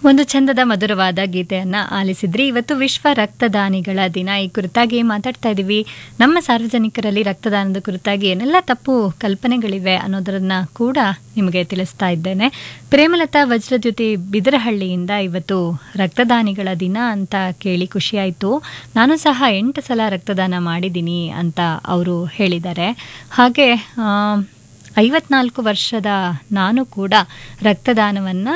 ಒಂದು ಚಂದದ ಮಧುರವಾದ ಗೀತೆಯನ್ನ ಆಲಿಸಿದ್ರಿ ಇವತ್ತು ವಿಶ್ವ ರಕ್ತದಾನಿಗಳ ದಿನ ಈ ಕುರಿತಾಗಿ ಮಾತಾಡ್ತಾ ಇದ್ದೀವಿ ನಮ್ಮ ಸಾರ್ವಜನಿಕರಲ್ಲಿ ರಕ್ತದಾನದ ಕುರಿತಾಗಿ ಏನೆಲ್ಲ ತಪ್ಪು ಕಲ್ಪನೆಗಳಿವೆ ಅನ್ನೋದನ್ನ ಕೂಡ ನಿಮಗೆ ತಿಳಿಸ್ತಾ ಇದ್ದೇನೆ ಪ್ರೇಮಲತಾ ವಜ್ರದ್ಯುತಿ ಬಿದರಹಳ್ಳಿಯಿಂದ ಇವತ್ತು ರಕ್ತದಾನಿಗಳ ದಿನ ಅಂತ ಕೇಳಿ ಖುಷಿಯಾಯಿತು ನಾನು ಸಹ ಎಂಟು ಸಲ ರಕ್ತದಾನ ಮಾಡಿದ್ದೀನಿ ಅಂತ ಅವರು ಹೇಳಿದ್ದಾರೆ ಹಾಗೆ ಆ, ಐವತ್ನಾಲ್ಕು ವರ್ಷದ ನಾನು ಕೂಡ ರಕ್ತದಾನವನ್ನು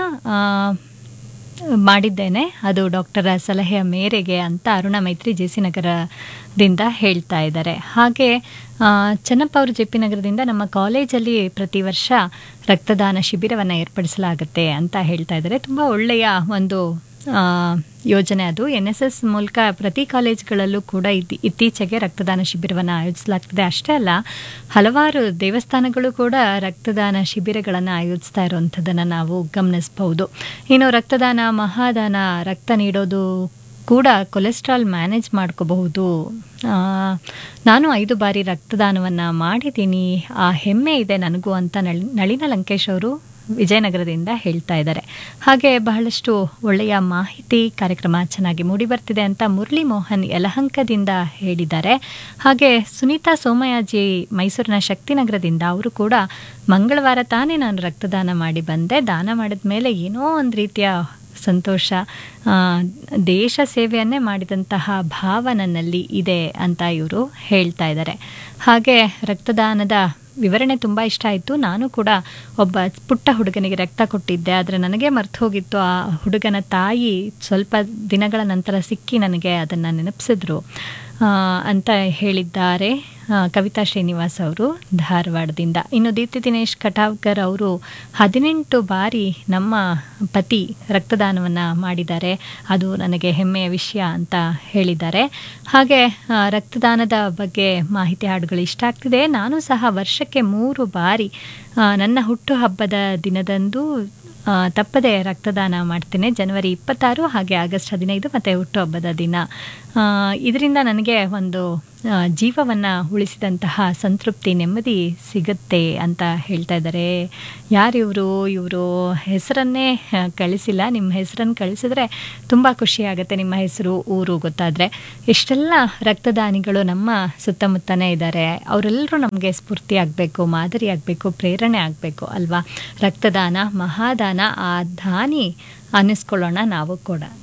ಮಾಡಿದ್ದೇನೆ ಅದು ಡಾಕ್ಟರ ಸಲಹೆಯ ಮೇರೆಗೆ ಅಂತ ಅರುಣ ಮೈತ್ರಿ ಜೆ ಸಿ ನಗರದಿಂದ ಹೇಳ್ತಾ ಇದ್ದಾರೆ ಹಾಗೆ ಆ, ಚೆನ್ನಪ್ಪ ಅವರು ಜೆ ಪಿ ನಗರದಿಂದ ನಮ್ಮ ಕಾಲೇಜಲ್ಲಿ ಪ್ರತಿ ವರ್ಷ ರಕ್ತದಾನ ಶಿಬಿರವನ್ನು ಏರ್ಪಡಿಸಲಾಗುತ್ತೆ ಅಂತ ಹೇಳ್ತಾ ಇದ್ದಾರೆ ತುಂಬ ಒಳ್ಳೆಯ ಒಂದು ಆ, ಯೋಜನೆ ಅದು ಎನ್ ಎಸ್ ಎಸ್ ಮೂಲಕ ಪ್ರತಿ ಕಾಲೇಜ್ಗಳಲ್ಲೂ ಕೂಡ ಇತ್ತಿ- ಇತ್ತೀಚೆಗೆ ರಕ್ತದಾನ ಶಿಬಿರವನ್ನು ಆಯೋಜಿಸಲಾಗ್ತದೆ ಅಷ್ಟೇ ಅಲ್ಲ ಹಲವಾರು ದೇವಸ್ಥಾನಗಳು ಕೂಡ ರಕ್ತದಾನ ಶಿಬಿರಗಳನ್ನು ಆಯೋಜಿಸ್ತಾ ಇರುವಂಥದ್ದನ್ನು ನಾವು ಗಮನಿಸಬಹುದು ಇನ್ನು ರಕ್ತದಾನ ಮಹಾದಾನ ರಕ್ತ ನೀಡೋದು ಕೂಡ ಕೊಲೆಸ್ಟ್ರಾಲ್ ಮ್ಯಾನೇಜ್ ಮಾಡ್ಕೋಬಹುದು ಆ, ನಾನು ಐದು ಬಾರಿ ರಕ್ತದಾನವನ್ನು ಮಾಡಿದ್ದೀನಿ ಆ ಹೆಮ್ಮೆ ಇದೆ ನನಗೂ ಅಂತ ನಳಿ ನಳಿನ ಲಂಕೇಶ್ ಅವರು ವಿಜಯನಗರದಿಂದ ಹೇಳ್ತಾ ಇದ್ದಾರೆ ಹಾಗೆ ಬಹಳಷ್ಟು ಒಳ್ಳೆಯ ಮಾಹಿತಿ ಕಾರ್ಯಕ್ರಮ ಚೆನ್ನಾಗಿ ಮೂಡಿ ಬರ್ತಿದೆ ಅಂತ ಮುರಳಿ ಮೋಹನ್ ಯಲಹಂಕದಿಂದ ಹೇಳಿದ್ದಾರೆ ಹಾಗೆ ಸುನೀತಾ ಸೋಮಯಾಜಿ ಮೈಸೂರಿನ ಶಕ್ತಿನಗರದಿಂದ ಅವರು ಕೂಡ ಮಂಗಳವಾರ ತಾನೇ ನಾನು ರಕ್ತದಾನ ಮಾಡಿ ಬಂದೆ ದಾನ ಮಾಡಿದ ಮೇಲೆ ಏನೋ ಒಂದು ರೀತಿಯ ಸಂತೋಷ ಆ, ದೇಶ ಸೇವೆಯನ್ನೇ ಮಾಡಿದಂತಹ ಭಾವ ನನ್ನಲ್ಲಿ ಇದೆ ಅಂತ ಇವರು ಹೇಳ್ತಾ ಇದ್ದಾರೆ ಹಾಗೆ ರಕ್ತದಾನದ ವಿವರಣೆ ತುಂಬ ಇಷ್ಟ ಆಯಿತು ನಾನು ಕೂಡ ಒಬ್ಬ ಪುಟ್ಟ ಹುಡುಗನಿಗೆ ರಕ್ತ ಕೊಟ್ಟಿದ್ದೆ ಆದರೆ ನನಗೆ ಮರ್ತು ಹೋಗಿತ್ತು ಆ ಹುಡುಗನ ತಾಯಿ ಸ್ವಲ್ಪ ದಿನಗಳ ನಂತರ ಸಿಕ್ಕಿ ನನಗೆ ಅದನ್ನು ನೆನಪಿಸಿದ್ರು ಆ, ಅಂತ ಹೇಳಿದ್ದಾರೆ ಆ, ಕವಿತಾ ಶ್ರೀನಿವಾಸ್ ಅವರು ಧಾರವಾಡದಿಂದ ಇನ್ನು ದೀಪ್ತಿ ದಿನೇಶ್ ಕಟಾವ್ಕರ್ ಅವರು ಹದಿನೆಂಟು ಬಾರಿ ನಮ್ಮ ಪತಿ ರಕ್ತದಾನವನ್ನು ಮಾಡಿದ್ದಾರೆ ಅದು ನನಗೆ ಹೆಮ್ಮೆಯ ವಿಷಯ ಅಂತ ಹೇಳಿದ್ದಾರೆ ಹಾಗೆ ಆ, ರಕ್ತದಾನದ ಬಗ್ಗೆ ಮಾಹಿತಿ ಹಾಡುಗಳು ಇಷ್ಟ ಆಗ್ತಿದೆ ನಾನು ಸಹ ವರ್ಷಕ್ಕೆ ಮೂರು ಬಾರಿ ಆ, ನನ್ನ ಹುಟ್ಟುಹಬ್ಬದ ದಿನದಂದು ಆ, ತಪ್ಪದೆ ರಕ್ತದಾನ ಮಾಡ್ತೇನೆ ಜನವರಿ ಇಪ್ಪತ್ತಾರು ಹಾಗೆ ಆಗಸ್ಟ್ ಹದಿನೈದು ಮತ್ತು ಹುಟ್ಟುಹಬ್ಬದ ದಿನ ಆ, ಇದರಿಂದ ನನಗೆ ಒಂದು ಆ, ಜೀವವನ್ನು ಉಳಿಸಿದಂತಹ ಸಂತೃಪ್ತಿ ನೆಮ್ಮದಿ ಸಿಗುತ್ತೆ ಅಂತ ಹೇಳ್ತಾ ಇದ್ದಾರೆ ಯಾರಿವರು ಇವರು ಹೆಸರನ್ನೇ ಆ, ಕಳಿಸಿಲ್ಲ ನಿಮ್ಮ ಹೆಸರನ್ನು ಕಳಿಸಿದ್ರೆ ತುಂಬ ಖುಷಿಯಾಗುತ್ತೆ ನಿಮ್ಮ ಹೆಸರು ಊರು ಗೊತ್ತಾದರೆ ಎಷ್ಟೆಲ್ಲ ರಕ್ತದಾನಿಗಳು ನಮ್ಮ ಸುತ್ತಮುತ್ತನೇ ಇದ್ದಾರೆ ಅವರೆಲ್ಲರೂ ನಮಗೆ ಸ್ಫೂರ್ತಿ ಆಗಬೇಕು ಮಾದರಿ ಆಗಬೇಕು ಪ್ರೇರಣೆ ಆಗಬೇಕು ಅಲ್ವಾ ರಕ್ತದಾನ ಮಹಾದಾನ ಆ ದಾನಿ ಅನ್ನಿಸ್ಕೊಳ್ಳೋಣ ನಾವು ಕೂಡ